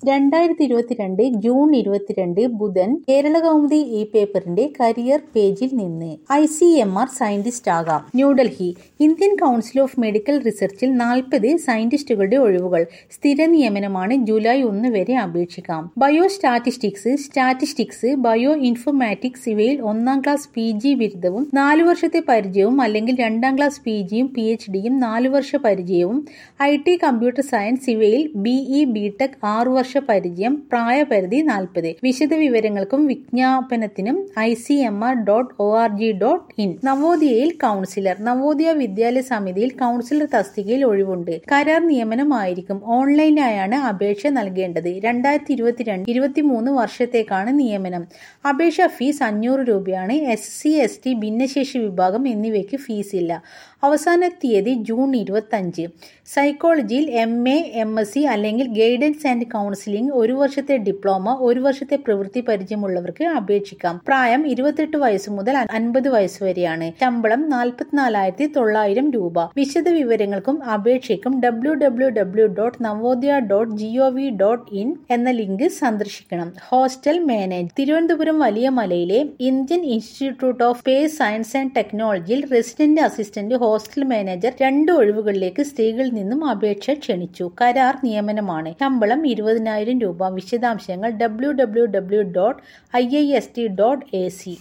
രണ്ടായിരത്തി ഇരുപത്തിരണ്ട് ജൂൺ ഇരുപത്തിരണ്ട് ബുധൻ കേരളകൗമുദി ഇ പേപ്പറിന്റെ കരിയർ പേജിൽ നിന്ന് I C M R scientist ആകാം New Delhi Indian council of medical റിസർച്ചിൽ നാൽപ്പത് സയന്റിസ്റ്റുകളുടെ ഒഴിവുകൾ സ്ഥിര നിയമനമാണ് ജൂലൈ ഒന്ന് വരെ അപേക്ഷിക്കാം biostatistics statistics bioinformatics ഇവയിൽ ഒന്നാം ക്ലാസ് പി ജി ബിരുദവും നാലു വർഷത്തെ പരിചയവും അല്ലെങ്കിൽ രണ്ടാം ക്ലാസ് പി ജിയും പി എച്ച് ഡിയും നാലു വർഷ പരിചയവും ഐ ടി കമ്പ്യൂട്ടർ സയൻസ് ഇവയിൽ ബിഇ ബിടെക് ആറു വർഷ പരിചയം പ്രായപരിധി നാൽപ്പത് വിശദ വിവരങ്ങൾക്കും വിജ്ഞാപനത്തിനും I C M R dot O R G dot in നവോദയയിൽ കൗൺസിലർ നവോദയ വിദ്യാലയ സമിതിയിൽ കൗൺസിലർ തസ്തികയിൽ ഒഴിവുണ്ട് കരാർ നിയമനമായിരിക്കും ഓൺലൈനായാണ് അപേക്ഷ നൽകേണ്ടത് രണ്ടായിരത്തി ഇരുപത്തിരണ്ട് ഇരുപത്തിമൂന്ന് വർഷത്തേക്കാണ് നിയമനം അപേക്ഷ ഫീസ് അഞ്ഞൂറ് രൂപയാണ് എസ് സി എസ് ടി ഭിന്നശേഷി വിഭാഗം എന്നിവയ്ക്ക് ഫീസ് ഇല്ല അവസാന തീയതി ജൂൺ ഇരുപത്തഞ്ച് സൈക്കോളജിയിൽ M A M S C അല്ലെങ്കിൽ ഗൈഡൻസ് ആൻഡ് കൗൺസിലിംഗ് ഒരു വർഷത്തെ ഡിപ്ലോമ ഒരു വർഷത്തെ പ്രവൃത്തി പരിചയമുള്ളവർക്ക് അപേക്ഷിക്കാം പ്രായം ഇരുപത്തെട്ട് വയസ്സ് മുതൽ അൻപത് വയസ്സ് വരെയാണ് ശമ്പളം നാൽപ്പത്തിനാലായിരത്തി തൊള്ളായിരം രൂപ വിശദ വിവരങ്ങൾക്കും അപേക്ഷയ്ക്കും W W W dot Navodaya dot G O V dot in എന്ന ലിങ്ക് സന്ദർശിക്കണം ഹോസ്റ്റൽ മാനേജ് തിരുവനന്തപുരം വലിയ മലയിലെ Indian institute of space science and ടെക്നോളജിയിൽ റെസിഡന്റ് അസിസ്റ്റന്റ് ഹോസ്റ്റൽ മാനേജർ രണ്ട് ഒഴിവുകളിലേക്ക് സ്ത്രീകളിൽ നിന്നും അപേക്ഷ ക്ഷണിച്ചു കരാർ നിയമനമാണ് ശമ്പളം ഇരുപതിനായിരം രൂപ വിശദാംശങ്ങൾ W W W dot I I S T dot A C